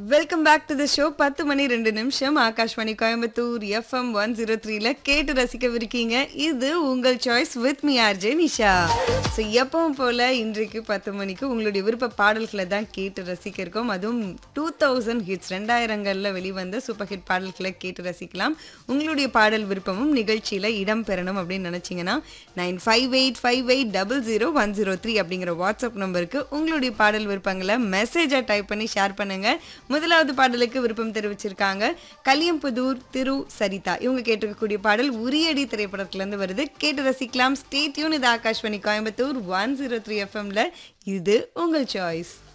welcome back to the show பத்து மணி ரெண்டு நிமிஷம் Akashvani Coimbatore FM one zero த்ரீல கேட்டு ரசிக்கவிருக்கீங்க இது உங்கள் choice with me RJ Nisha so எப்பவும் போல இன்றைக்கு பத்து மணிக்கு உங்களுடைய விருப்ப பாடல்களை தான் கேட்டு ரசிக்க இருக்கோம் அதுவும் டூ தௌசண்ட் ஹிட்ஸ் ரெண்டாயிரங்களில் வெளிவந்த சூப்பர் ஹிட் பாடல்களை கேட்டு ரசிக்கலாம் உங்களுடைய பாடல் விருப்பமும் நிகழ்ச்சியில் இடம் பெறணும் அப்படின்னு நினச்சிங்கன்னா nine five eight five eight double zero one zero three அப்படிங்கிற வாட்ஸ்அப் நம்பருக்கு உங்களுடைய பாடல் விருப்பங்களை மெசேஜாக டைப் பண்ணி ஷேர் பண்ணுங்க முதலாவது பாடலுக்கு விருப்பம் தெரிவிச்சிருக்காங்க கலியம்புதூர் திரு சரிதா இவங்க கேட்டிருக்கக்கூடிய பாடல் உரியடி திரைப்படத்திலேருந்து வருது கேட்டு ரசிக்கலாம் ஸ்டேட்யூன் இது Akashvani Coimbatore one zero three எஃப்எம்ல இது உங்கள் சாய்ஸ்